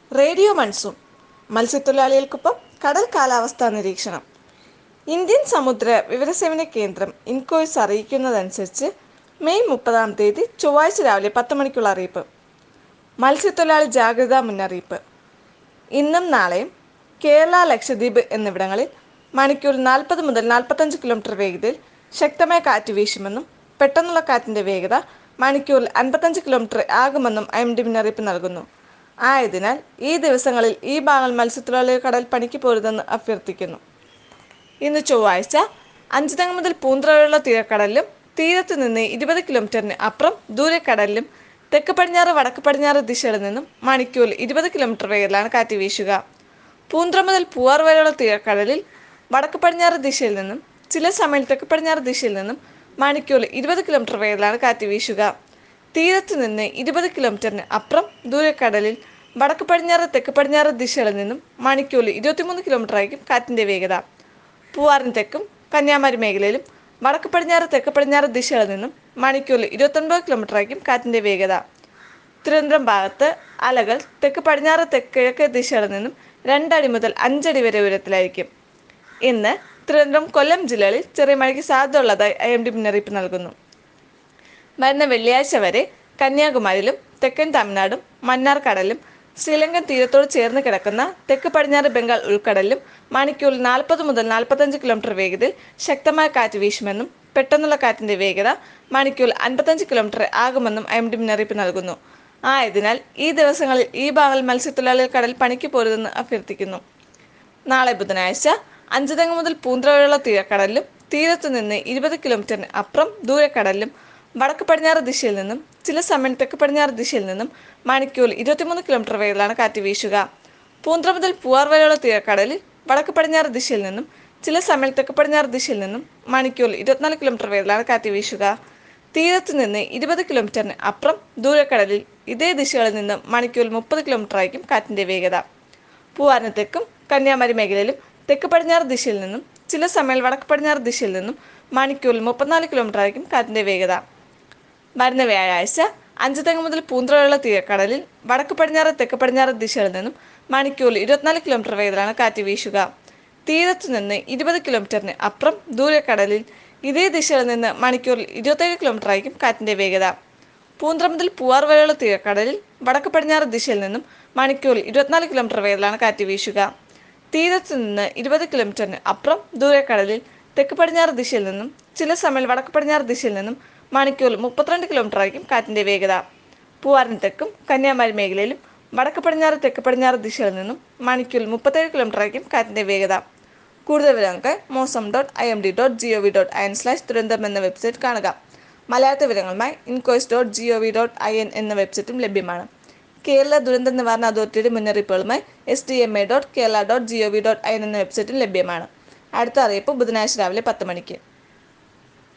radio monsoon മത്സ്യത്തൊഴിലാളികൾക്കൊപ്പം കടൽ കാലാവസ്ഥാ നിരീക്ഷണം ഇന്ത്യൻ സമുദ്ര വിവരസേവന കേന്ദ്രം ഇൻകോയ്സ് അറിയിക്കുന്നതനുസരിച്ച് മെയ് മുപ്പതാം തീയതി ചൊവ്വാഴ്ച രാവിലെ പത്ത് മണിക്കുള്ള അറിയിപ്പ് മത്സ്യത്തൊഴിലാളി ജാഗ്രതാ മുന്നറിയിപ്പ് ഇന്നും നാളെയും കേരള ലക്ഷദ്വീപ് എന്നിവിടങ്ങളിൽ മണിക്കൂർ നാൽപ്പത് മുതൽ നാൽപ്പത്തഞ്ച് കിലോമീറ്റർ വേഗതയിൽ ശക്തമായ കാറ്റ് വീശുമെന്നും പെട്ടെന്നുള്ള കാറ്റിൻ്റെ വേഗത മണിക്കൂറിൽ അൻപത്തഞ്ച് കിലോമീറ്റർ ആകുമെന്നും ഐ എം ഡി മുന്നറിയിപ്പ് നൽകുന്നു ആയതിനാൽ ഈ ദിവസങ്ങളിൽ ഈ ഭാഗങ്ങൾ മത്സ്യത്തൊഴിലാളികൾ കടൽ പണിക്ക് പോരുതെന്ന് അഭ്യർത്ഥിക്കുന്നു ഇന്ന് ചൊവ്വാഴ്ച അഞ്ചുതങ്ങ് മുതൽ പൂന്തറയുള്ള തീരക്കടലിലും തീരത്ത് നിന്ന് ഇരുപത് കിലോമീറ്ററിന് അപ്പുറം ദൂരക്കടലിലും തെക്ക് പടിഞ്ഞാറ് വടക്ക് പടിഞ്ഞാറ് ദിശകളിൽ നിന്നും മണിക്കൂറിൽ ഇരുപത് കിലോമീറ്റർ വേഗത്തിലാണ് കാറ്റ് വീശുക പൂന്തറ മുതൽ പൂവാർ വരെയുള്ള തീരക്കടലിൽ വടക്ക് പടിഞ്ഞാറ് ദിശയിൽ നിന്നും ചില സമയം തെക്ക് പടിഞ്ഞാറ് ദിശയിൽ നിന്നും മണിക്കൂറിൽ ഇരുപത് കിലോമീറ്റർ വേഗത്തിലാണ് കാറ്റ് വീശുക തീരത്ത് നിന്ന് ഇരുപത് കിലോമീറ്ററിന് അപ്പുറം ദൂരക്കടലിൽ വടക്ക് പടിഞ്ഞാറ് തെക്ക് പടിഞ്ഞാറ് ദിശകളിൽ നിന്നും മണിക്കൂറിൽ ഇരുപത്തിമൂന്ന് കിലോമീറ്റർ ആയിരിക്കും കാറ്റിൻ്റെ വേഗത പൂവാറിന് തെക്കും കന്യാകുമാരി മേഖലയിലും വടക്ക് പടിഞ്ഞാറ് തെക്ക് പടിഞ്ഞാറ് ദിശകളിൽ നിന്നും മണിക്കൂറിൽ ഇരുപത്തൊൻപത് കിലോമീറ്റർ ആയിരിക്കും കാറ്റിൻ്റെ വേഗത തിരുവനന്തപുരം ഭാഗത്ത് അലകൾ തെക്ക് പടിഞ്ഞാറ് തെക്ക് കിഴക്ക് ദിശകളിൽ നിന്നും രണ്ടടി മുതൽ അഞ്ചടി വരെ ഉയരത്തിലായിരിക്കും ഇന്ന് തിരുവനന്തപുരം കൊല്ലം ജില്ലകളിൽ ചെറിയ മഴയ്ക്ക് സാധ്യതയുള്ളതായി ഐ എം ഡി മുന്നറിയിപ്പ് നൽകുന്നു വരുന്ന വെള്ളിയാഴ്ച വരെ കന്യാകുമാരിയിലും തെക്കൻ തമിഴ്നാടും മന്നാർ കടലിലും ശ്രീലങ്കൻ തീരത്തോട് ചേർന്ന് കിടക്കുന്ന തെക്ക് പടിഞ്ഞാറ് ബംഗാൾ ഉൾക്കടലിലും മണിക്കൂറിൽ നാൽപ്പത് മുതൽ നാൽപ്പത്തഞ്ച് കിലോമീറ്റർ വേഗതയിൽ ശക്തമായ കാറ്റ് വീശുമെന്നും പെട്ടെന്നുള്ള കാറ്റിന്റെ വേഗത മണിക്കൂറിൽ അൻപത്തഞ്ച് കിലോമീറ്റർ ആകുമെന്നും ഐ എം ഡി മുന്നറിയിപ്പ് നൽകുന്നു ആയതിനാൽ ഈ ദിവസങ്ങളിൽ ഈ ഭാഗങ്ങളിൽ മത്സ്യത്തൊഴിലാളികൾ കടൽ പണിക്ക് പോരുതെന്ന് അഭ്യർത്ഥിക്കുന്നു നാളെ ബുധനാഴ്ച അഞ്ചുതെങ്ങ് മുതൽ പൂന്തറ വരെയുള്ള തീരക്കടലിലും തീരത്തു നിന്ന് ഇരുപത് കിലോമീറ്ററിന് അപ്പുറം ദൂരക്കടലിലും വടക്ക് പടിഞ്ഞാറ് ദിശയിൽ നിന്നും ചില സമയം തെക്ക് പടിഞ്ഞാറ് ദിശയിൽ നിന്നും മണിക്കൂറിൽ ഇരുപത്തിമൂന്ന് കിലോമീറ്റർ വേഗത്തിലാണ് കാറ്റ് വീശുക പൂന്തറ മുതൽ പൂവാർ വരെയുള്ള തീരക്കടലിൽ വടക്ക് പടിഞ്ഞാറ് ദിശയിൽ നിന്നും ചില സമയം തെക്ക് പടിഞ്ഞാറ് ദിശയിൽ നിന്നും മണിക്കൂറിൽ ഇരുപത്തിനാല് കിലോമീറ്റർ വേഗത്തിലാണ് കാറ്റ് വീശുക തീരത്ത് നിന്ന് ഇരുപത് കിലോമീറ്ററിന് അപ്പുറം ദൂരക്കടലിൽ ഇതേ ദിശകളിൽ നിന്ന് മണിക്കൂറിൽ മുപ്പത് കിലോമീറ്റർ ആയിരിക്കും കാറ്റിൻ്റെ വേഗത പൂവാറിന് തെക്കും കന്യാകുമാരി മേഖലയിലും തെക്ക് പടിഞ്ഞാറ് ദിശയിൽ നിന്നും ചില സമയം വടക്ക് പടിഞ്ഞാറ് ദിശയിൽ നിന്നും മണിക്കൂറിൽ മുപ്പത്തിനാല് കിലോമീറ്റർ ആയിരിക്കും കാറ്റിൻ്റെ വേഗത വരുന്ന വ്യാഴാഴ്ച അഞ്ചുതെങ്ങ് മുതൽ പൂന്തറയുള്ള തീരക്കടലിൽ വടക്ക് പടിഞ്ഞാറ് തെക്ക് പടിഞ്ഞാറ് ദിശകളിൽ നിന്നും മണിക്കൂറിൽ ഇരുപത്തിനാല് കിലോമീറ്റർ വേഗത്തിലാണ് കാറ്റ് വീശുക തീരത്തു നിന്ന് ഇരുപത് കിലോമീറ്ററിന് അപ്പുറം ദൂരക്കടലിൽ ഇതേ ദിശയിൽ നിന്ന് മണിക്കൂറിൽ ഇരുപത്തേഴ് കിലോമീറ്റർ ആയിരിക്കും കാറ്റിൻ്റെ വേഗത പൂന്തറ മുതൽ പൂവാർ വരെയുള്ള തീരക്കടലിൽ വടക്ക് പടിഞ്ഞാറ് ദിശയിൽ നിന്നും മണിക്കൂറിൽ ഇരുപത്തിനാല് കിലോമീറ്റർ വേഗത്തിലാണ് കാറ്റ് വീശുക തീരത്തു നിന്ന് ഇരുപത് കിലോമീറ്ററിന് അപ്പുറം ദൂരക്കടലിൽ തെക്ക് പടിഞ്ഞാറ് ദിശയിൽ നിന്നും ചില സമയം വടക്ക് പടിഞ്ഞാറ് ദിശയിൽ നിന്നും മണിക്കൂറിൽ മുപ്പത്തിരണ്ട് കിലോമീറ്റർ ആയിരിക്കും കാറ്റിൻ്റെ വേഗത പൂവാറിന് തെക്കും കന്യാകുമാരി മേഖലയിലും വടക്ക് പടിഞ്ഞാറ് തെക്ക് പടിഞ്ഞാറ് ദിശയിൽ നിന്നും മണിക്കൂറിൽ മുപ്പത്തേഴ് കിലോമീറ്റർ ആയിരിക്കും കാറ്റിൻ്റെ വേഗത കൂടുതൽ വിവരങ്ങൾക്ക് Mausam dot I M D dot G O V dot I N slash ദുരന്തം എന്ന വെബ്സൈറ്റ് കാണുക മലയാള വിവരങ്ങളുമായി INCOIS dot G O V dot I N എന്ന വെബ്സൈറ്റും ലഭ്യമാണ് കേരള ദുരന്ത നിവാരണ അതോറിറ്റിയുടെ മുന്നറിയിപ്പുകളുമായി S D M A dot Kerala dot G O V dot I N എന്ന വെബ്സൈറ്റും ലഭ്യമാണ് അടുത്ത അറിയിപ്പ് ബുധനാഴ്ച രാവിലെ പത്ത് മണിക്ക്